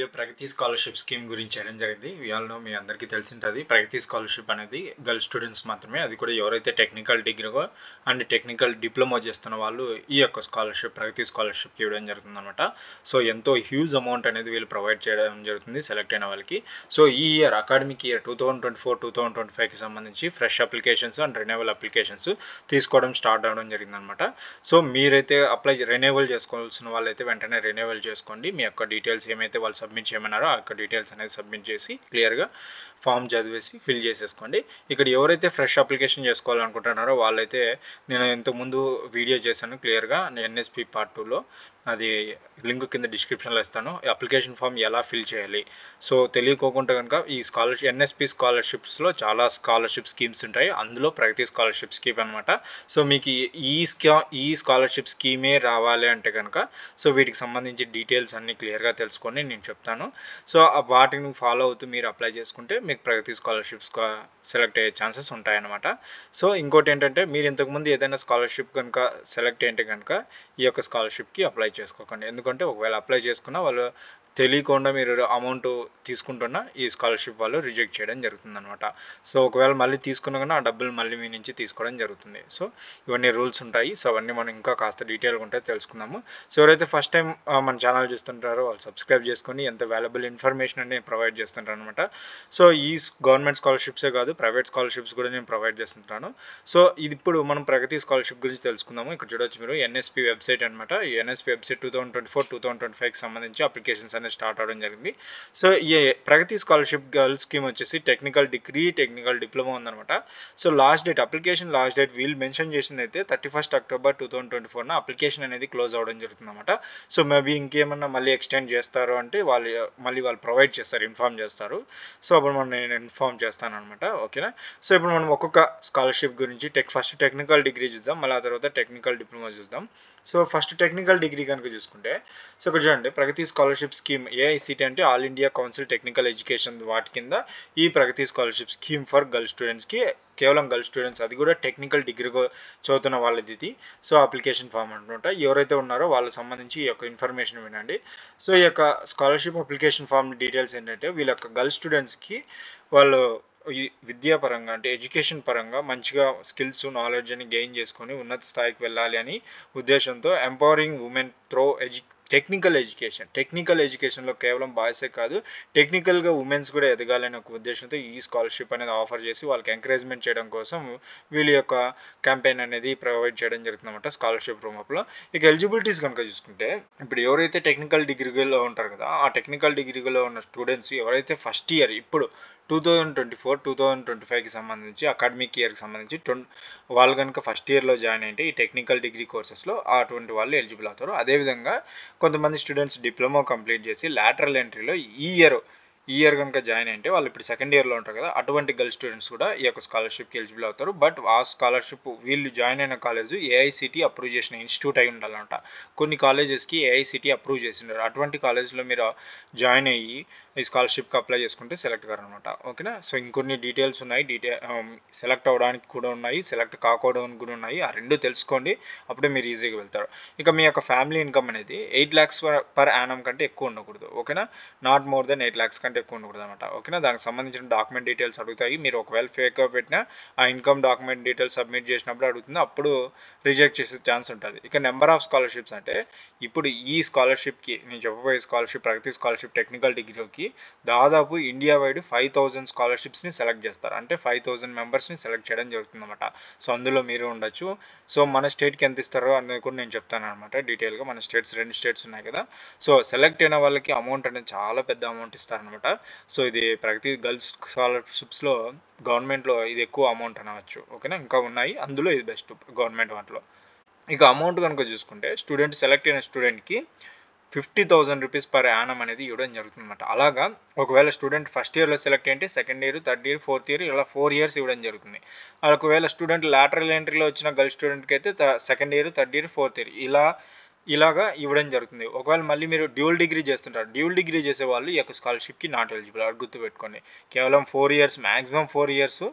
video ప్రగతి scholarship scheme గురించి చేయడం జరిగింది ఇవాళ మీ అందరికీ తెలిసింటుంది ప్రగతి స్కాలర్షిప్ అనేది గర్ల్స్ స్టూడెంట్స్ మాత్రమే అది కూడా ఎవరైతే టెక్నికల్ డిగ్రీగో అండ్ టెక్నికల్ డిప్లొమా చేస్తున్న వాళ్ళు ఈ యొక్క స్కాలర్షిప్ ప్రగతి స్కాలర్షిప్కి ఇవ్వడం జరుగుతుంది అనమాట సో ఎంతో హ్యూజ్ అమౌంట్ అనేది వీళ్ళు ప్రొవైడ్ చేయడం జరుగుతుంది సెలెక్ట్ అయిన వాళ్ళకి సో ఈ year academic year two thousand twenty four two thousand twenty ఫైవ్కి సంబంధించి fresh applications and renewal applications తీసుకోవడం స్టార్ట్ అవ్వడం జరిగిందనమాట సో మీరైతే అప్లై రెన్యువల్ చేసుకోవాల్సిన వాళ్ళైతే వెంటనే రెన్యువల్ చేసుకోండి మీ యొక్క డీటెయిల్స్ ఏమైతే వాళ్ళు సబ్మిట్ చేయమన్నారో ఆ యొక్క డీటెయిల్స్ అనేది సబ్మిట్ చేసి క్లియర్గా ఫామ్ చదివేసి ఫిల్ చేసేసుకోండి ఇక్కడ ఎవరైతే ఫ్రెష్ అప్లికేషన్ చేసుకోవాలనుకుంటున్నారో వాళ్ళైతే నేను ఇంతకుముందు వీడియో చేశాను క్లియర్గా ఎన్ఎస్పి పార్ట్ టూలో అది లింక్ కింద డిస్క్రిప్షన్లో ఇస్తాను అప్లికేషన్ ఫామ్ ఎలా ఫిల్ చేయాలి సో తెలియకోకుండా కనుక ఈ స్కాలర్షిప్ ఎన్ఎస్పి స్కాలర్షిప్స్లో చాలా స్కాలర్షిప్ స్కీమ్స్ ఉంటాయి అందులో ప్రగతి స్కాలర్షిప్ స్కీమ్ అనమాట సో మీకు ఈ స్కా ఈ స్కాలర్షిప్ స్కీమే రావాలి అంటే కనుక సో వీటికి సంబంధించి డీటెయిల్స్ అన్నీ క్లియర్గా తెలుసుకొని నేను చెప్తాను సో వాటిని ఫాలో అవుతూ మీరు అప్లై చేసుకుంటే మీకు ప్రగతి స్కాలర్షిప్స్ సెలెక్ట్ అయ్యే ఛాన్సెస్ ఉంటాయన్నమాట సో ఇంకోటి ఏంటంటే మీరు ఇంతకుముందు ఏదైనా స్కాలర్షిప్ కనుక సెలెక్ట్ అయితే కనుక ఈ యొక్క స్కాలర్షిప్కి అప్లై చేసుకోకండి ఎందుకంటే ఒకవేళ అప్లై చేసుకున్నా వాళ్ళు తెలియకుండా మీరు అమౌంట్ తీసుకుంటున్న ఈ స్కాలర్షిప్ వాళ్ళు రిజెక్ట్ చేయడం జరుగుతుంది అనమాట సో ఒకవేళ మళ్ళీ తీసుకున్నా కానీ ఆ డబ్బులు మళ్ళీ మీ నుంచి తీసుకోవడం జరుగుతుంది సో ఇవన్నీ రూల్స్ ఉంటాయి సో అవన్నీ మనం ఇంకా కాస్త డీటెయిల్గా ఉంటే తెలుసుకుందాము సో ఎవరైతే ఫస్ట్ టైం మన ఛానల్ చూస్తుంటారో వాళ్ళు సబ్స్క్రైబ్ చేసుకొని ఎంత వాల్యుబుల్ ఇన్ఫర్మేషన్ అనేది ప్రొవైడ్ చేస్తుంటారు అనమాట సో ఈ గవర్నమెంట్ స్కాలర్షిప్సే కాదు ప్రైవేట్ స్కాలర్షిప్స్ కూడా నేను ప్రొవైడ్ చేస్తుంటాను సో ఇది ఇప్పుడు మనం ప్రగతి స్కాలర్షిప్ గురించి తెలుసుకుందాము ఇక్కడ చూడొచ్చు మీరు ఎన్ఎస్పి వెబ్సైట్ అనమాట ఈ NSP website two thousand twenty four two thousand twenty ఫైవ్కి సంబంధించి అప్లికేషన్స్ అనేది స్టార్ట్ అవడం జరిగింది సో ఈ ప్రగతి స్కాలర్షిప్ గర్ల్స్ స్కీమ్ వచ్చేసి టెక్నికల్ డిగ్రీ టెక్నికల్ డిప్లొమా ఉందన్నమాట so last date application last date వీళ్ళు మెన్షన్ చేసింది అయితే thirty first October two thousand twenty ఫోర్న అప్లికేషన్ అనేది క్లోజ్ అవ్వడం జరుగుతుంది అనమాట సో మేబీ ఇంకేమన్నా మళ్ళీ ఎక్స్టెండ్ చేస్తారు అంటే వాళ్ళు మళ్ళీ వాళ్ళు ప్రొవైడ్ చేస్తారు ఇన్ఫామ్ చేస్తారు సో అప్పుడు మనం నేను ఇన్ఫామ్ చేస్తాను అనమాట ఓకేనా సో ఇప్పుడు మనం ఒక్కొక్క స్కాలర్షిప్ గురించి టెక్ ఫస్ట్ టెక్నికల్ డిగ్రీ చూద్దాం మళ్ళీ ఆ తర్వాత టెక్నికల్ డిప్లొమా చూద్దాం సో ఫస్ట్ టెక్నికల్ డిగ్రీ కనుక చూసుకుంటే సో ఇక్కడ చూడండి ప్రగతి స్కాలర్షిప్ స్కీమ్ ఏఐసిటీ అంటే all India council technical education వాటి కింద ఈ Pragati scholarship scheme for girl స్టూడెంట్స్కి కేవలం గర్ల్ స్టూడెంట్స్ అది కూడా టెక్నికల్ డిగ్రీ చదువుతున్న వాళ్ళది ఇది సో అప్లికేషన్ ఫామ్ అనమాట ఎవరైతే ఉన్నారో వాళ్ళకి సంబంధించి ఈ యొక్క ఇన్ఫర్మేషన్ వినండి సో ఈ యొక్క స్కాలర్షిప్ అప్లికేషన్ ఫామ్ డీటెయిల్స్ ఏంటంటే వీళ్ళ యొక్క గర్ల్ స్టూడెంట్స్కి వాళ్ళు ఈ విద్యాపరంగా అంటే ఎడ్యుకేషన్ పరంగా మంచిగా స్కిల్స్ నాలెడ్జ్ అని గెయిన్ చేసుకొని ఉన్నత స్థాయికి వెళ్ళాలి అని ఉద్దేశంతో ఎంపవరింగ్ ఉమెన్ త్రో ఎడ్యు టెక్నికల్ ఎడ్యుకేషన్ టెక్నికల్ ఎడ్యుకేషన్లో కేవలం బాయ్సే కాదు టెక్నికల్గా ఉమెన్స్ కూడా ఎదగాలనే ఒక ఉద్దేశంతో ఈ స్కాలర్షిప్ అనేది ఆఫర్ చేసి వాళ్ళకి ఎంకరేజ్మెంట్ చేయడం కోసం వీళ్ళ యొక్క క్యాంపెయిన్ అనేది ప్రొవైడ్ చేయడం జరుగుతుందన్నమాట స్కాలర్షిప్ రూమప్లో ఇక ఎలిజిబిలిటీస్ కనుక చూసుకుంటే ఇప్పుడు ఎవరైతే టెక్నికల్ డిగ్రీలో ఉంటారు కదా ఆ టెక్నికల్ డిగ్రీలో ఉన్న స్టూడెంట్స్ ఎవరైతే ఫస్ట్ ఇయర్ ఇప్పుడు two thousand twenty four two thousand twenty ఫైవ్కి సంబంధించి అకాడమిక్ ఇయర్కి సంబంధించి ట్వం వాళ్ళు కనుక ఫస్ట్ ఇయర్లో జాయిన్ అయితే ఈ టెక్నికల్ డిగ్రీ కోర్సెస్లో అటువంటి వాళ్ళు ఎలిజిబుల్ అవుతారు అదేవిధంగా కొంతమంది స్టూడెంట్స్ డిప్లొమా కంప్లీట్ చేసి లాటరల్ ఎంట్రీలో ఈ ఇయర్ ఈ ఇయర్ కనుక జాయిన్ అయితే వాళ్ళు ఇప్పుడు సెకండ్ ఇయర్లో ఉంటారు కదా అటువంటి గర్ల్ స్టూడెంట్స్ కూడా ఈ యొక్క స్కాలర్షిప్కి ఎలిజిబుల్ అవుతారు బట్ ఆ స్కాలర్షిప్ వీళ్ళు జాయిన్ అయిన కాలేజ్ ఏఐసిటీ అప్రూవ్ చేసిన ఇన్స్టిట్యూట్ అయి ఉండాలంట కొన్ని కాలేజెస్కి ఏఐసిటీ అప్రూవ్ చేసిండారు అటువంటి కాలేజ్లో మీరు జాయిన్ అయ్యి ఈ స్కాలర్షిప్కి అప్లై చేసుకుంటే సెలెక్ట్ గారు అనమాట ఓకేనా సో ఇంకొన్ని డీటెయిల్స్ ఉన్నాయి డీటెయిల్ సెలెక్ట్ అవ్వడానికి కూడా ఉన్నాయి సెలెక్ట్ కాకపోవడానికి కూడా ఉన్నాయి ఆ రెండు తెలుసుకోండి అప్పుడే మీరు ఈజీగా వెళ్తారు ఇక మీ యొక్క ఫ్యామిలీ ఇన్కమ్ అనేది ఎయిట్ ల్యాక్స్ పర్ యానం కంటే ఎక్కువ ఉండకూడదు ఓకేనా not more than eight lakhs కంటే ఎక్కువ ఉండకూడదు అనమాట ఓకేనా దానికి సంబంధించిన డాక్యుమెంట్ డీటెయిల్స్ అడుగుతాయి మీరు ఒకవేళ ఫేక్గా పెట్టినా ఆ ఇన్కమ్ డాక్యుమెంట్ డీటెయిల్స్ సబ్మిట్ చేసినప్పుడు అడుగుతుంది అప్పుడు రిజెక్ట్ చేసే ఛాన్స్ ఉంటుంది ఇక నెంబర్ ఆఫ్ స్కాలర్షిప్స్ అంటే ఇప్పుడు ఈ స్కాలర్షిప్కి నేను చెప్పబోయే స్కాలర్షిప్ ప్రగతి స్కాలర్షిప్ టెక్నికల్ డిగ్రీకి దాదాపు ఇండియా వైడ్ ఫైవ్ థౌజండ్ స్కాలర్షిప్స్ని సెలెక్ట్ చేస్తారు అంటే ఫైవ్ థౌజండ్ మెంబర్స్ని సెలెక్ట్ చేయడం జరుగుతుందన్నమాట సో అందులో మీరు ఉండొచ్చు సో మన స్టేట్కి ఎంత ఇస్తారో అనేది కూడా నేను చెప్తాను అనమాట డీటెయిల్గా మన స్టేట్స్ రెండు స్టేట్స్ ఉన్నాయి కదా సో సెలెక్ట్ అయిన వాళ్ళకి అమౌంట్ అనేది చాలా పెద్ద అమౌంట్ ఇస్తారనమాట సో ఇది ప్రగతి గర్ల్స్ స్కాలర్షిప్స్లో గవర్నమెంట్లో ఇది ఎక్కువ అమౌంట్ అనవచ్చు ఓకేనా ఇంకా ఉన్నాయి అందులో ఇది బెస్ట్ గవర్నమెంట్ వాటిలో ఇక అమౌంట్ కనుక చూసుకుంటే స్టూడెంట్ సెలెక్ట్ అయిన స్టూడెంట్కి fifty thousand rupees per annum అనేది ఇవ్వడం జరుగుతుందన్నమాట అలాగా ఒకవేళ స్టూడెంట్ ఫస్ట్ ఇయర్లో సెలెక్ట్ అయితే second year third year fourth year ఇలా ఫోర్ ఇయర్స్ ఇవ్వడం జరుగుతుంది ఒకవేళ స్టూడెంట్ లాటరల్ ఎంట్రీలో వచ్చిన గర్ల్ స్టూడెంట్కి అయితే second year third year fourth year ఇలా ఇలాగా ఇవ్వడం జరుగుతుంది ఒకవేళ మళ్ళీ మీరు డ్యూల్ డిగ్రీ చేస్తుంటారు డ్యూల్ డిగ్రీ చేసే వాళ్ళు ఈ యొక్క స్కాలర్షిప్కి నాట్ ఎలిజిబుల్ అది గుర్తుపెట్టుకోండి కేవలం four years maximum four years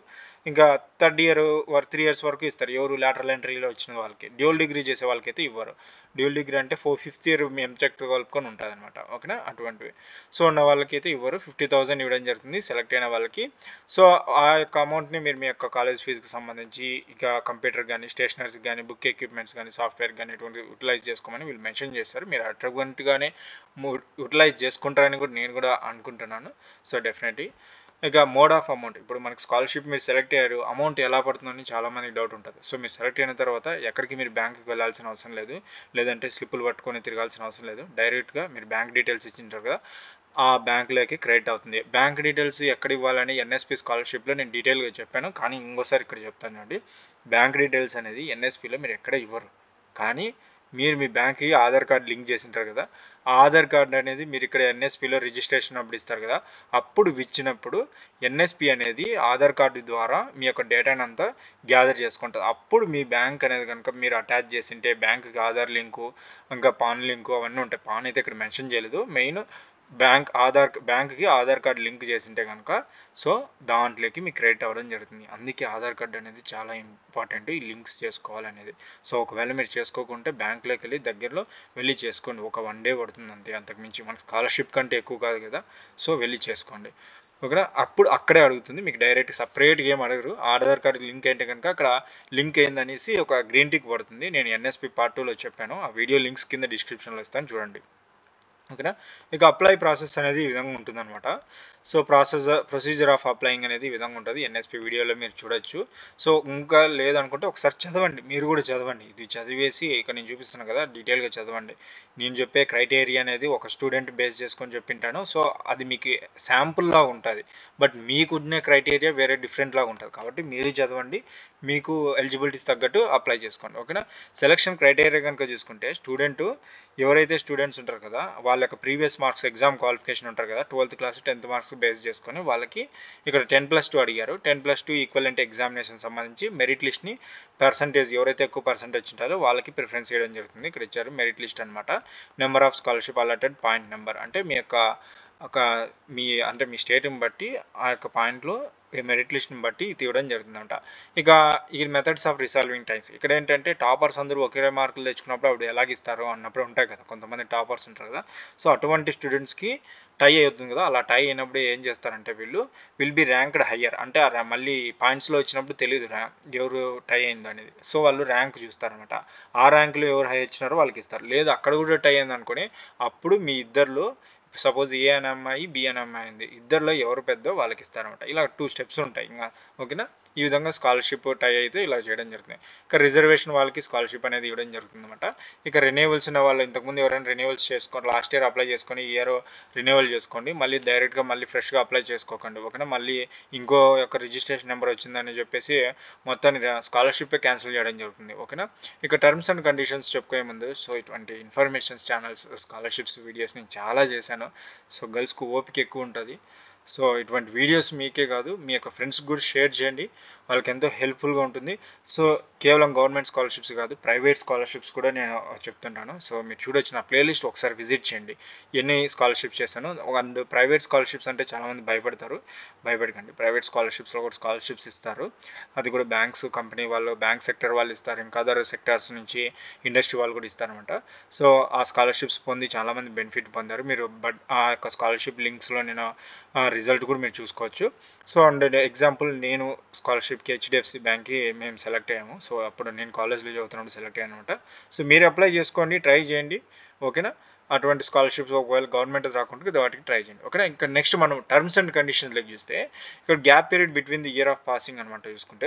ఇంకా థర్డ్ ఇయర్ వర్ త్రీ ఇయర్స్ వరకు ఇస్తారు ఎవరు లాటరల్ ఎంట్రీలో వచ్చిన వాళ్ళకి డ్యూల్ డిగ్రీ చేసే వాళ్ళకైతే ఇవ్వరు డ్యూల్ డిగ్రీ అంటే ఫోర్ ఫిఫ్త్ ఇయర్ మీ ఎంటెక్ కలుపుకొని ఉంటుంది అనమాట ఓకేనా అటువంటివి సో ఉన్న వాళ్ళకైతే ఇవ్వరు ఫిఫ్టీ థౌసండ్ ఇవ్వడం జరుగుతుంది సెలెక్ట్ అయిన వాళ్ళకి సో ఆ యొక్క అమౌంట్ని మీరు మీ యొక్క కాలేజ్ ఫీజుకి సంబంధించి ఇక కంప్యూటర్ కానీ స్టేషనరీస్ కానీ బుక్ ఎక్విప్మెంట్స్ కానీ సాఫ్ట్వేర్ కానీ ఇటువంటి యూటిలైజ్ చేసుకోమని వీళ్ళు మెన్షన్ చేస్తారు మీరు అటువంటిగానే యూటిలైజ్ చేసుకుంటారని కూడా నేను కూడా అనుకుంటున్నాను సో డెఫినెట్లీ ఇక మోడ్ ఆఫ్ అమౌంట్ ఇప్పుడు మనకి స్కాలర్షిప్ మీరు సెలెక్ట్ అయ్యారు అమౌంట్ ఎలా పడుతుందని చాలా మందికి డౌట్ ఉంటుంది సో మీరు సెలెక్ట్ అయిన తర్వాత ఎక్కడికి మీరు బ్యాంక్కి వెళ్ళాల్సిన అవసరం లేదు లేదంటే స్లిప్పులు పట్టుకొని తిరగాల్సిన అవసరం లేదు డైరెక్ట్గా మీరు బ్యాంక్ డీటెయిల్స్ ఇచ్చింటారు కదా ఆ బ్యాంక్లోకి క్రెడిట్ అవుతుంది బ్యాంక్ డీటెయిల్స్ ఎక్కడ ఇవ్వాలని ఎన్ఎస్పి స్కాలర్షిప్లో నేను డీటెయిల్గా చెప్పాను కానీ ఇంకోసారి ఇక్కడ చెప్తాను అండి బ్యాంక్ డీటెయిల్స్ అనేది ఎన్ఎస్పిలో మీరు ఎక్కడ ఇవ్వరు కానీ మీరు మీ బ్యాంక్కి ఆధార్ కార్డ్ లింక్ చేసింటారు కదా ఆ ఆధార్ కార్డ్ అనేది మీరు ఇక్కడ ఎన్ఎస్పిలో రిజిస్ట్రేషన్ అప్పుడు ఇస్తారు కదా అప్పుడు ఇచ్చినప్పుడు ఎన్ఎస్పి అనేది ఆధార్ కార్డు ద్వారా మీ యొక్క డేటాను అంతా గ్యాదర్ చేసుకుంటుంది అప్పుడు మీ బ్యాంక్ అనేది కనుక మీరు అటాచ్ చేసింటే బ్యాంక్కి ఆధార్ లింకు ఇంకా పాన్ లింకు అవన్నీ ఉంటాయి పాన్ అయితే ఇక్కడ మెన్షన్ చేయలేదు మెయిన్ బ్యాంక్ ఆధార్ బ్యాంక్కి ఆధార్ కార్డ్ లింక్ చేసింటే కనుక సో దాంట్లోకి మీకు క్రెడిట్ అవ్వడం జరుగుతుంది అందుకే ఆధార్ కార్డ్ అనేది చాలా ఇంపార్టెంట్ ఈ లింక్స్ చేసుకోవాలనేది సో ఒకవేళ మీరు చేసుకోకుంటే బ్యాంక్లోకి వెళ్ళి దగ్గరలో వెళ్ళి చేసుకోండి ఒక వన్ డే పడుతుంది అంతే అంతకుమించి మనకి స్కాలర్షిప్ కంటే ఎక్కువ కాదు కదా సో వెళ్ళి చేసుకోండి ఓకేనా అప్పుడు అక్కడే అడుగుతుంది మీకు డైరెక్ట్ సపరేట్గా ఏం అడగరు ఆధార్ కార్డు లింక్ అయితే కనుక అక్కడ లింక్ అయిందనేసి ఒక గ్రీన్ టిక్ పడుతుంది నేను ఎన్ఎస్పి పార్ట్ టూలో చెప్పాను ఆ వీడియో లింక్స్ కింద డిస్క్రిప్షన్లో ఇస్తాను చూడండి ఓకేనా ఇక అప్లై ప్రాసెస్ అనేది ఈ విధంగా ఉంటుందన్నమాట so process procedure of applying అనేది ఈ విధంగా ఉంటుంది ఎన్ఎస్పి వీడియోలో మీరు చూడొచ్చు సో ఇంకా లేదనుకుంటే ఒకసారి చదవండి మీరు కూడా చదవండి ఇది చదివేసి ఇక్కడ నేను చూపిస్తున్నాను కదా డీటెయిల్గా చదవండి నేను చెప్పే క్రైటీరియా అనేది ఒక స్టూడెంట్ బేస్ చేసుకొని చెప్పింటాను సో అది మీకు శాంపుల్లా ఉంటుంది బట్ మీకున్న క్రైటీరియా వేరే డిఫరెంట్ లాగా ఉంటుంది కాబట్టి మీరు చదవండి మీకు ఎలిజిబిలిటీస్ తగ్గట్టు అప్లై చేసుకోండి ఓకేనా సెలక్షన్ క్రైటీరియా కనుక చూసుకుంటే స్టూడెంట్ ఎవరైతే స్టూడెంట్స్ ఉంటారు కదా వాళ్ళ యొక్క ప్రీవియస్ మార్క్స్ ఎగ్జామ్ క్వాలిఫికేషన్ ఉంటారు కదా twelfth class tenth marks base చేసుకొని వాళ్ళకి ఇక్కడ టెన్ ప్లస్ టూ అడిగారు ten plus two equivalent examination సంబంధించి మెరిట్ లిస్ట్ని పర్సంటేజ్ ఎవరైతే ఎక్కువ పర్సంటేజ్ ఉంటారో వాళ్ళకి ప్రిఫరెన్స్ ఇవ్వడం జరుగుతుంది ఇక్కడ ఇచ్చారు మెరిట్ లిస్ట్ అనమాట number of scholarship allotted point number అంటే మీ యొక్క ఒక మీ అంటే మీ స్టేట్ని బట్టి ఆ యొక్క పాయింట్లో మెరిట్ లిస్ట్ని బట్టి తీయడం జరుగుతుందంట ఇక ఈ మెథడ్స్ ఆఫ్ రిసాల్వింగ్ టైమ్స్ ఇక్కడ ఏంటంటే టాపర్స్ అందరూ ఒకే మార్కులు తెచ్చుకున్నప్పుడు అప్పుడు ఎలాగిస్తారు అన్నప్పుడు ఉంటాయి కదా కొంతమంది టాపర్స్ ఉంటారు కదా సో అటువంటి స్టూడెంట్స్కి టై అవుతుంది కదా అలా టై అయినప్పుడు ఏం చేస్తారంటే వీళ్ళు విల్ బి ర్యాంక్డ్ హయ్యర్ అంటే మళ్ళీ పాయింట్స్లో వచ్చినప్పుడు తెలియదు ఎవరు టై అయింది అనేది సో వాళ్ళు ర్యాంక్ చూస్తారనమాట ఆ ర్యాంకులో ఎవరు హై వచ్చినారో వాళ్ళకి ఇస్తారు లేదు అక్కడ కూడా టై అయింది అనుకోని అప్పుడు మీ ఇద్దరిలో సపోజ్ ఏ అనే అమ్మాయి బి అనే అమ్మాయి ఉంది ఇద్దరిలో ఎవరు పెద్దో వాళ్ళకి ఇస్తారనమాట ఇలా టూ స్టెప్స్ ఉంటాయి ఇంకా ఓకేనా ఈ విధంగా స్కాలర్షిప్ టై అయితే ఇలా చేయడం జరుగుతుంది ఇక రిజర్వేషన్ వాళ్ళకి స్కాలర్షిప్ అనేది ఇవ్వడం జరుగుతుంది అనమాట ఇక రెన్యూవల్స్ ఉన్న వాళ్ళు ఇంతకుముందు ఎవరైనా రెన్యూవల్స్ చేసుకోండి లాస్ట్ ఇయర్ అప్లై చేసుకొని ఈ ఇయర్ రెన్యూవల్ చేసుకోండి మళ్ళీ డైరెక్ట్గా మళ్ళీ ఫ్రెష్గా అప్లై చేసుకోకండి ఓకేనా మళ్ళీ ఇంకో యొక్క రిజిస్ట్రేషన్ నెంబర్ వచ్చిందని చెప్పేసి మొత్తాన్ని స్కాలర్షిప్ క్యాన్సిల్ చేయడం జరుగుతుంది ఓకేనా ఇక టర్మ్స్ అండ్ కండిషన్స్ చెప్పుకోే ముందు సో ఇటువంటి ఇన్ఫర్మేషన్స్ ఛానల్స్ స్కాలర్షిప్స్ వీడియోస్ నేను చాలా చేశాను సో గర్ల్స్కు ఓపిక ఎక్కువ ఉంటుంది సో ఇటువంటి వీడియోస్ మీకే కాదు మీ యొక్క ఫ్రెండ్స్కి కూడా షేర్ చేయండి వాళ్ళకి ఎంతో హెల్ప్ఫుల్గా ఉంటుంది సో కేవలం గవర్నమెంట్ స్కాలర్షిప్స్ కాదు ప్రైవేట్ స్కాలర్షిప్స్ కూడా నేను చెప్తుంటాను సో మీరు చూడొచ్చు నా ప్లేలిస్ట్ ఒకసారి విజిట్ చేయండి ఎన్ని స్కాలర్షిప్స్ చేశాను అండ్ ప్రైవేట్ స్కాలర్షిప్స్ అంటే చాలామంది భయపడతారు భయపడకండి ప్రైవేట్ స్కాలర్షిప్స్లో కూడా స్కాలర్షిప్స్ ఇస్తారు అది కూడా బ్యాంక్స్ కంపెనీ వాళ్ళు బ్యాంక్ సెక్టర్ వాళ్ళు ఇస్తారు ఇంకా అదర్ సెక్టర్స్ నుంచి ఇండస్ట్రీ వాళ్ళు కూడా ఇస్తారనమాట సో ఆ స్కాలర్షిప్స్ పొంది చాలామంది బెనిఫిట్ పొందారు మీరు బట్ ఆ యొక్క స్కాలర్షిప్ లింక్స్లో నేను రిజల్ట్ కూడా మీరు చూసుకోవచ్చు సో అండ్ ఎగ్జాంపుల్ నేను స్కాలర్షిప్కి హెచ్డిఎఫ్సి బ్యాంక్కి మేము సెలెక్ట్ అయ్యాము సో అప్పుడు నేను కాలేజ్లో చదువుతున్నప్పుడు సెలెక్ట్ అయ్యాను అనమాట సో మీరు అప్లై చేసుకోండి ట్రై చేయండి ఓకేనా అటువంటి స్కాలర్షిప్స్ ఒకవేళ గవర్నమెంట్ రాకుండా వాటికి ట్రై చేయండి ఓకేనా ఇంకా నెక్స్ట్ మనం టర్మ్స్ అండ్ కండిషన్స్లోకి చూస్తే ఇక్కడ gap period between the year of passing అనమాట చూసుకుంటే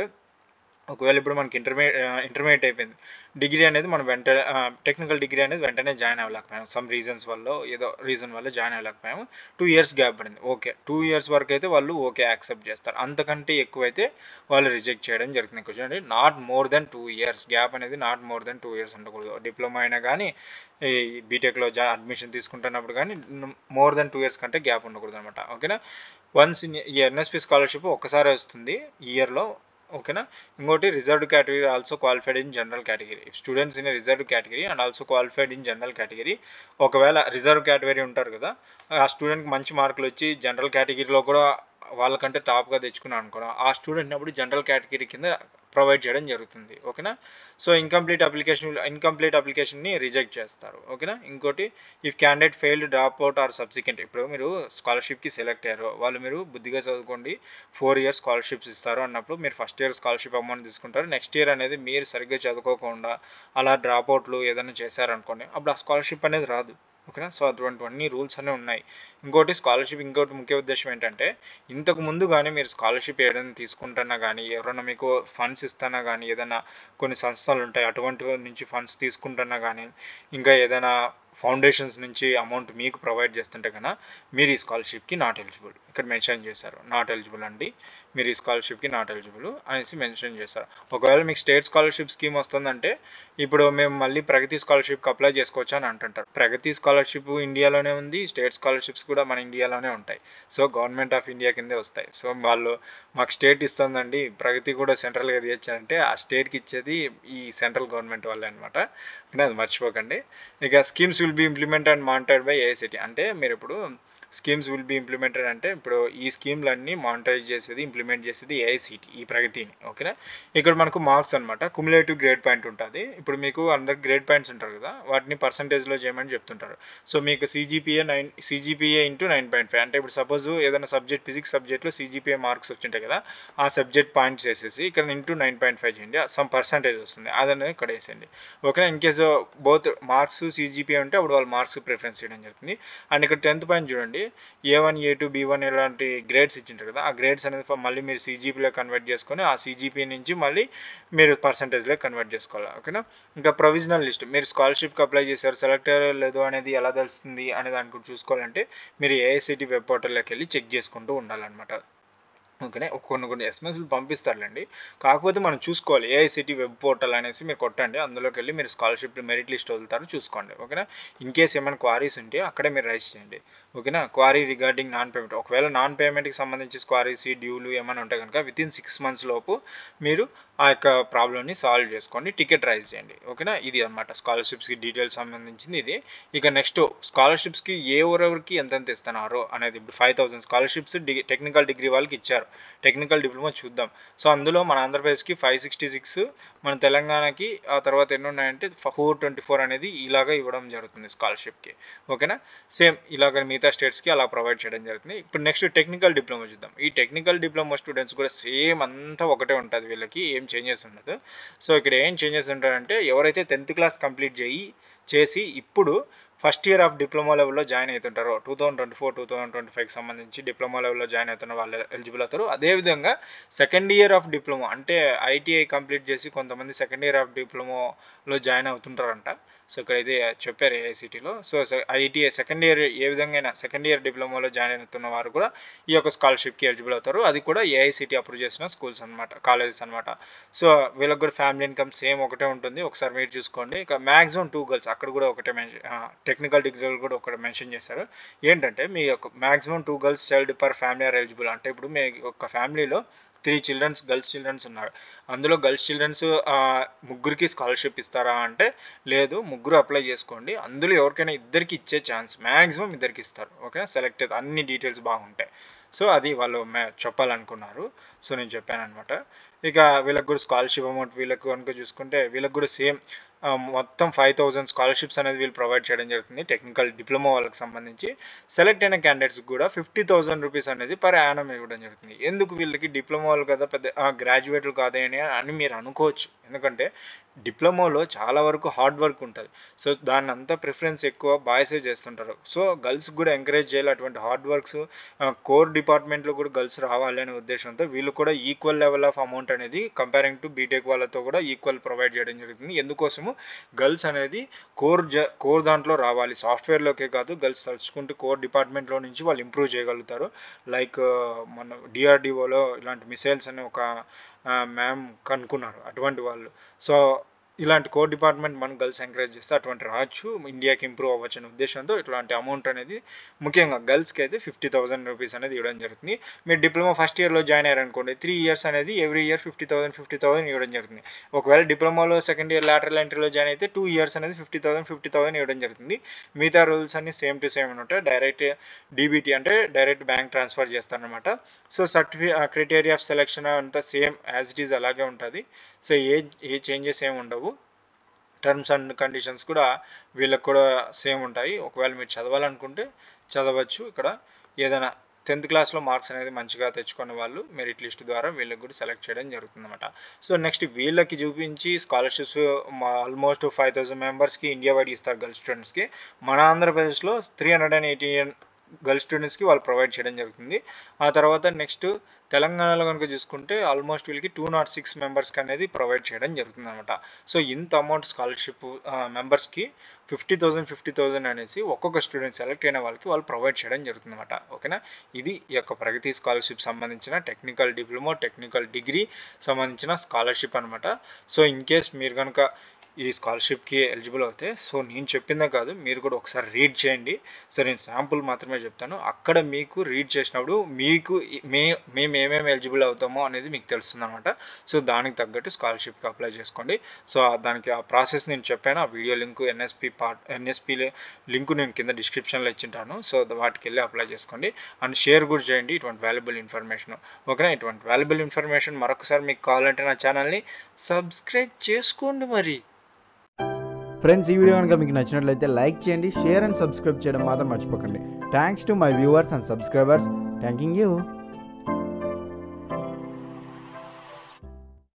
ఒకవేళ ఇప్పుడు మనకి ఇంటర్మీడియట్ ఇంటర్మీడియట్ అయిపోయింది డిగ్రీ అనేది మనం వెంట టెక్నికల్ డిగ్రీ అనేది వెంటనే జాయిన్ అవ్వలేకపోయాము సమ్ రీజన్స్ వల్ల ఏదో రీజన్ వల్ల జాయిన్ అవ్వలేకపోయాము టూ ఇయర్స్ గ్యాప్ పడింది ఓకే టూ ఇయర్స్ వరకు అయితే వాళ్ళు ఓకే యాక్సెప్ట్ చేస్తారు అంతకంటే ఎక్కువైతే వాళ్ళు రిజెక్ట్ చేయడం జరుగుతుంది ఇక్కడ చూడండి not more than two years gap అనేది not more than two years ఉండకూడదు డిప్లొమా అయినా కానీ ఈ బీటెక్లో జా అడ్మిషన్ తీసుకుంటున్నప్పుడు కానీ మోర్ దెన్ టూ ఇయర్స్ కంటే గ్యాప్ ఉండకూడదు అనమాట ఓకేనా వన్స్ ఈ ఎన్ఎస్పి స్కాలర్షిప్ ఒక్కసారి వస్తుంది ఇయర్లో ఓకేనా ఇంకోటి reserved category also qualified in general category students in reserved category and also qualified in general category ఒకవేళ రిజర్వ్ కేటగిరీ ఉంటారు కదా ఆ స్టూడెంట్కి మంచి మార్కులు వచ్చి జనరల్ కేటగిరీలో కూడా వాళ్ళకంటే టాప్గా తెచ్చుకున్నాను అనుకో ఆ స్టూడెంట్ అప్పుడు జనరల్ కేటగిరీ కింద ప్రొవైడ్ చేయడం జరుగుతుంది ఓకేనా సో ఇన్కంప్లీట్ అప్లికేషన్ ఇన్కంప్లీట్ అప్లికేషన్ని రిజెక్ట్ చేస్తారు ఓకేనా ఇంకోటి if candidate failed drop out or subsequent ఇప్పుడు మీరు స్కాలర్షిప్కి సెలెక్ట్ అయ్యారు వాళ్ళు మీరు బుద్ధిగా చదువుకోండి ఫోర్ ఇయర్స్ స్కాలర్షిప్స్ ఇస్తారు అన్నప్పుడు మీరు ఫస్ట్ ఇయర్ స్కాలర్షిప్ అమౌంట్ తీసుకుంటారు నెక్స్ట్ ఇయర్ అనేది మీరు సరిగ్గా చదువుకోకుండా అలా డ్రాప్ అవుట్లు ఏదైనా చేశారనుకోండి అప్పుడు ఆ స్కాలర్షిప్ అనేది రాదు ఓకేనా సో అటువంటివన్నీ రూల్స్ అన్నీ ఉన్నాయి ఇంకోటి స్కాలర్షిప్ ఇంకోటి ముఖ్య ఉద్దేశం ఏంటంటే ఇంతకు ముందు కానీ మీరు స్కాలర్షిప్ ఏదైనా తీసుకుంటున్నా కానీ ఎవరైనా మీకు ఫండ్స్ ఇస్తున్నా కానీ ఏదైనా కొన్ని సంస్థలు ఉంటాయి అటువంటి నుంచి ఫండ్స్ తీసుకుంటున్నా కానీ ఇంకా ఏదైనా ఫౌండేషన్స్ నుంచి అమౌంట్ మీకు ప్రొవైడ్ చేస్తుంటే కన్నా మీరు ఈ స్కాలర్షిప్కి నాట్ ఎలిజిబుల్ ఇక్కడ మెన్షన్ చేశారు నాట్ ఎలిజిబుల్ అండి మీరు ఈ స్కాలర్షిప్కి నాట్ ఎలిజిబుల్ అనేసి మెన్షన్ చేశారు ఒకవేళ మీకు స్టేట్ స్కాలర్షిప్ స్కీమ్ వస్తుందంటే ఇప్పుడు మేము మళ్ళీ ప్రగతి స్కాలర్షిప్కి అప్లై చేసుకోవచ్చు అని అంటుంటారు ప్రగతి స్కాలర్షిప్ ఇండియాలోనే ఉంది స్టేట్ స్కాలర్షిప్స్ కూడా మన ఇండియాలోనే ఉంటాయి సో గవర్నమెంట్ ఆఫ్ ఇండియా కిందే వస్తాయి సో వాళ్ళు మాకు స్టేట్ ఇస్తుందండి ప్రగతి కూడా సెంట్రల్గా తీయచ్చారంటే ఆ స్టేట్కి ఇచ్చేది ఈ సెంట్రల్ గవర్నమెంట్ వాళ్ళే అనమాట అది మర్చిపోకండి ఇక schemes will be implement and monitored by AICTE అంటే మీరు ఇప్పుడు స్కీమ్స్ విల్ బి ఇంప్లిమెంటెడ్ అంటే ఇప్పుడు ఈ స్కీమ్లన్నీ మానిటరైజ్ చేసేది ఇంప్లిమెంట్ చేసేది ఏఐసిటీ ఈ ప్రగతిని ఓకేనా ఇక్కడ మనకు మార్క్స్ అనమాట కుములేటివ్ గ్రేడ్ పాయింట్ ఉంటుంది ఇప్పుడు మీకు అందరికి గ్రేడ్ పాయింట్స్ ఉంటారు కదా వాటిని పర్సంటేజ్లో చేయమని చెప్తుంటారు సో మీకు CGPA nine CGPA into nine point five అంటే ఇప్పుడు సపోజ్ ఏదైనా సబ్జెక్ట్ ఫిజిక్స్ సబ్జెక్ట్లో సీజీపీఏ మార్క్స్ వచ్చింటాయి కదా ఆ సబ్జెక్ట్ పాయింట్స్ వేసేసి ఇక్కడ ఇంటూ నైన్ పాయింట్ ఫైవ్ చేయండి సమ్ పర్సంటేజ్ వస్తుంది అదనేది ఇక్కడ వేసేయండి ఓకేనా in case both marks CGPA ఉంటే అప్పుడు వాళ్ళు మార్క్స్ ప్రిఫరెన్స్ చేయడం జరుగుతుంది అండ్ ఇక్కడ టెన్త్ పాయింట్ చూడండి A one A two B one ఇలాంటి గ్రేడ్స్ ఇచ్చింటారు కదా ఆ గ్రేడ్స్ అనేది ఫ- మళ్ళీ మీరు సీజీపీలో కన్వర్ట్ చేసుకొని ఆ సీజీపీ నుంచి మళ్ళీ మీరు పర్సంటేజ్లో కన్వర్ట్ చేసుకోవాలి ఓకేనా ఇంకా ప్రొవిజనల్ లిస్ట్ మీరు స్కాలర్షిప్కి అప్లై చేశారు సెలెక్ట్ లేదు అనేది ఎలా తెలుస్తుంది అనే దాని గురించి చూసుకోవాలంటే మీరు ఏఐసిటీ వెబ్ పోర్టల్లోకి వెళ్ళి చెక్ చేసుకుంటూ ఉండాలన్నమాట ఓకేనే కొన్ని కొన్ని ఎస్ఎంఎస్లు పంపిస్తారులేండి కాకపోతే మనం చూసుకోవాలి ఏఐసిటీ వెబ్ పోర్టల్ అనేసి మీరు కొట్టండి అందులోకి వెళ్ళి మీరు స్కాలర్షిప్ మెరిట్ లిస్ట్ వదులుతారు చూసుకోండి ఓకేనా ఇన్ కేస్ ఏమైనా క్వారీస్ ఉంటే అక్కడే మీరు రైస్ చేయండి ఓకేనా క్వారీ రిగార్డింగ్ నాన్ పేమెంట్ ఒకవేళ నాన్ పేమెంట్కి సంబంధించి క్వారీస్ డ్యూలు ఏమైనా ఉంటే కనుక విత్ ఇన్ సిక్స్ మంత్స్ లోపు మీరు ఆ యొక్క ప్రాబ్లమ్ని సాల్వ్ చేసుకోండి టికెట్ రైజ్ చేయండి ఓకేనా ఇది అనమాట స్కాలర్షిప్స్కి డీటెయిల్స్ సంబంధించింది ఇది ఇక నెక్స్ట్ స్కాలర్షిప్స్కి ఏ ఎవరెవరికి ఎంతెంత ఇస్తున్నారో అనేది ఇప్పుడు five thousand scholarships degree technical degree వాళ్ళకి ఇచ్చారు టెక్నికల్ డిప్లొమా చూద్దాం సో అందులో మన ఆంధ్రప్రదేశ్కి ఫైవ్ సిక్స్టీ సిక్స్ మన తెలంగాణకి ఆ తర్వాత ఎన్ని ఉన్నాయంటే ఫోర్ ట్వంటీ ఫోర్ అనేది ఇలాగ ఇవ్వడం జరుగుతుంది స్కాలర్షిప్కి ఓకేనా సేమ్ ఇలాగ మిగతా స్టేట్స్కి అలా ప్రొవైడ్ చేయడం జరుగుతుంది ఇప్పుడు నెక్స్ట్ టెక్నికల్ డిప్లొమా చూద్దాం ఈ టెక్నికల్ డిప్లొమా స్టూడెంట్స్ కూడా సేమ్ అంతా ఒకటే ఉంటుంది వీళ్ళకి ఏం చేంజెస్ ఉండదు సో ఇక్కడ ఏం చేంజెస్ ఉంటాయంటే ఎవరైతే టెన్త్ క్లాస్ కంప్లీట్ చేయి చేసి ఇప్పుడు ఫస్ట్ ఇయర్ ఆఫ్ డిప్లొమా లెవెల్లో జాయిన్ అవుతుంటారో two thousand twenty four two thousand twenty ఫైవ్కి సంబంధించి డిప్లొమా లెవెల్లో జాయిన్ అవుతున్న వాళ్ళు ఎలిజిబుల్ అవుతారు అదేవిధంగా సెకండ్ ఇయర్ ఆఫ్ డిప్లొమా అంటే ఐటీఐ కంప్లీట్ చేసి కొంతమంది సెకండ్ ఇయర్ ఆఫ్ డిప్లొమాలో జాయిన్ అవుతుంటారంట సో ఇక్కడైతే చెప్పారు ఏఐసిటీలో సో ఐటీఐ సెకండ్ ఇయర్ ఏ విధంగా అయినా సెకండ్ ఇయర్ డిప్లొమాలో జాయిన్ అవుతున్న వారు కూడా ఈ యొక్క స్కాలర్షిప్కి ఎలిజిబుల్ అవుతారు అది కూడా ఏఐసిటీ అప్రూవ్ చేసిన స్కూల్స్ అనమాట కాలేజెస్ అనమాట సో వీళ్ళకి కూడా ఫ్యామిలీ ఇన్కమ్ సేమ్ ఒకటే ఉంటుంది ఒకసారి మీరు చూసుకోండి ఇక మ్యాక్సిమం టూ గర్ల్స్ అక్కడ కూడా ఒకటే మెన్షన్ టెక్నికల్ డిగ్రీలు కూడా ఒకటి మెన్షన్ చేశారు ఏంటంటే మీ యొక్క maximum two girls child per family are eligible అంటే ఇప్పుడు మీ యొక్క ఫ్యామిలీలో త్రీ చిల్డ్రన్స్ గర్ల్స్ చిల్డ్రన్స్ ఉన్నారు అందులో గర్ల్స్ చిల్డ్రన్స్ ముగ్గురికి స్కాలర్షిప్ ఇస్తారా అంటే లేదు ముగ్గురు అప్లై చేసుకోండి అందులో ఎవరికైనా ఇద్దరికి ఇచ్చే ఛాన్స్ మ్యాక్సిమం ఇద్దరికి ఇస్తారు ఓకే సెలెక్ట్ అన్ని డీటెయిల్స్ బాగుంటాయి సో అది వాళ్ళు మే- చెప్పాలనుకున్నారు సో నేను చెప్పాను అనమాట ఇక వీళ్ళకి కూడా స్కాలర్షిప్ అమౌంట్ వీళ్ళకు కనుక చూసుకుంటే వీళ్ళకి కూడా సేమ్ మొత్తం ఫైవ్ థౌజండ్ స్కాలర్షిప్స్ అనేది వీళ్ళు ప్రొవైడ్ చేయడం జరుగుతుంది టెక్నికల్ డిప్లొమా వాళ్ళకి సంబంధించి సెలెక్ట్ అయిన క్యాండిడేట్స్ కూడా ఫిఫ్టీ థౌసండ్ రూపీస్ అనేది పర్ యానం ఇవ్వడం జరుగుతుంది ఎందుకు వీళ్ళకి డిప్లొమా వాళ్ళు కదా పెద్ద గ్రాడ్యుయేట్లు కాదని అని మీరు అనుకోవచ్చు ఎందుకంటే డిప్లొమాలో చాలా వరకు హార్డ్ వర్క్ ఉంటుంది సో దాన్ని అంతా ప్రిఫరెన్స్ ఎక్కువ బాయ్సే చేస్తుంటారు సో గర్ల్స్ కూడా ఎంకరేజ్ చేయాలి అటువంటి హార్డ్ వర్క్స్ కోర్ డిపార్ట్మెంట్లో కూడా గర్ల్స్ రావాలి అనే ఉద్దేశంతో వీళ్ళు కూడా ఈక్వల్ లెవెల్ ఆఫ్ అమౌంట్ అనేది కంపేరింగ్ టు బీటెక్ వాళ్ళతో కూడా ఈక్వల్ ప్రొవైడ్ చేయడం జరుగుతుంది ఎందుకోసము గర్ల్స్ అనేది కోర్ జ కోర్ దాంట్లో రావాలి సాఫ్ట్వేర్లోకే కాదు గర్ల్స్ తలుచుకుంటూ కోర్ డిపార్ట్మెంట్లో నుంచి వాళ్ళు ఇంప్రూవ్ చేయగలుగుతారు లైక్ మన డిఆర్డిఓలో ఇలాంటి మిసైల్స్ అనే ఒక మ్యామ్ కనుక్కున్నారు అటువంటి వాళ్ళు సో ఇలాంటి కోర్ డిపార్ట్మెంట్ మనం గర్ల్స్ ఎంకరేజ్ చేస్తే అటువంటి రావచ్చు ఇండియాకి ఇంప్రూవ్ అవ్వచ్చు అనే ఉద్దేశంతో ఇట్లాంటి అమౌంట్ అనేది ముఖ్యంగా గర్ల్స్కి అయితే ఫిఫ్టీ థౌసండ్ రూపీస్ అనేది ఇవ్వడం జరుగుతుంది మీరు డిప్లొమా ఫస్ట్ ఇయర్లో జాయిన్ అయ్యారనుకోండి త్రీ ఇయర్స్ అనేది every year fifty thousand fifty thousand ఇవ్వడం జరుగుతుంది ఒకవేళ డిప్లొమాలో సెకండ్ ఇయర్ లాటరల్ ఎంట్రీలో జాయిన్ అయితే టూ ఇయర్స్ అనేది ఫిఫ్టీ థౌసండ్ ఫిఫ్టీ థౌసండ్ ఇవ్వడం జరుగుతుంది మిగతా రూల్స్ అన్ని సేమ్ టు సేమ్ ఉంటాయి డైరెక్ట్ డీబీటీ అంటే డైరెక్ట్ బ్యాంక్ ట్రాన్స్ఫర్ చేస్తారనమాట సో సర్టిఫి క్రైటీరియా ఆఫ్ సెలెక్షన్ అంతా సేమ్ యాజ్ ఇట్ ఈజ్ అలాగే ఉంటుంది సో ఏ ఏ చేంజెస్ ఏమి ఉండవు టర్మ్స్ అండ్ కండిషన్స్ కూడా వీళ్ళకి కూడా సేమ్ ఉంటాయి ఒకవేళ మీరు చదవాలనుకుంటే చదవచ్చు ఇక్కడ ఏదైనా టెన్త్ క్లాస్లో మార్క్స్ అనేది మంచిగా తెచ్చుకున్న వాళ్ళు మెరిట్ లిస్ట్ ద్వారా వీళ్ళకి కూడా సెలెక్ట్ చేయడం జరుగుతుందన్నమాట సో నెక్స్ట్ వీళ్ళకి చూపించి స్కాలర్షిప్స్ ఆల్మోస్ట్ ఫైవ్ థౌసండ్ మెంబర్స్కి ఇండియా వైడ్ ఇస్తారు గర్ల్స్ స్టూడెంట్స్కి మన ఆంధ్రప్రదేశ్లో three hundred and eighty girls స్టూడెంట్స్కి వాళ్ళు ప్రొవైడ్ చేయడం జరుగుతుంది ఆ తర్వాత నెక్స్ట్ తెలంగాణలో కనుక చూసుకుంటే ఆల్మోస్ట్ వీళ్ళకి టూ నాట్ సిక్స్ మెంబర్స్కి అనేది ప్రొవైడ్ చేయడం జరుగుతుంది అనమాట సో ఇంత అమౌంట్ స్కాలర్షిప్ మెంబర్స్కి ఫిఫ్టీ థౌసండ్ ఫిఫ్టీ థౌసండ్ అనేసి ఒక్కొక్క స్టూడెంట్ సెలెక్ట్ అయిన వాళ్ళకి వాళ్ళు ప్రొవైడ్ చేయడం జరుగుతుంది అనమాట ఓకేనా ఇది ఈ యొక్క ప్రగతి స్కాలర్షిప్ సంబంధించిన టెక్నికల్ డిప్లొమా టెక్నికల్ డిగ్రీ సంబంధించిన స్కాలర్షిప్ అనమాట సో ఇన్ కేస్ మీరు కనుక ఈ స్కాలర్షిప్కి ఎలిజిబుల్ అవుతే సో నేను చెప్పిందే కాదు మీరు కూడా ఒకసారి రీడ్ చేయండి సో నేను శాంపుల్ మాత్రమే చెప్తాను అక్కడ మీకు రీడ్ చేసినప్పుడు మీకు మే మేము ఏమేమి ఎలిజిబుల్ అవుతామో అనేది మీకు తెలుస్తుంది అనమాట సో దానికి తగ్గట్టు స్కాలర్షిప్కి అప్లై చేసుకోండి సో దానికి ఆ ప్రాసెస్ నేను చెప్పాను ఆ video link NSP part NSP link నేను కింద డిస్క్రిప్షన్లో ఇచ్చింటాను సో వాటికి వెళ్ళి అప్లై చేసుకోండి అండ్ షేర్ కూడా చేయండి ఇటువంటి వాల్యుబుల్ ఇన్ఫర్మేషన్ ఓకేనా ఇటువంటి వాల్యుబుల్ ఇన్ఫర్మేషన్ మరొకసారి మీకు కావాలంటే నా ఛానల్ని సబ్స్క్రైబ్ చేసుకోండి మరి ఫ్రెండ్స్ ఈ వీడియో కనుక మీకు నచ్చినట్లయితే లైక్ చేయండి షేర్ అండ్ సబ్స్క్రైబ్ చేయడం మాత్రం మర్చిపోకండి thanks to my viewers and subscribers thanking you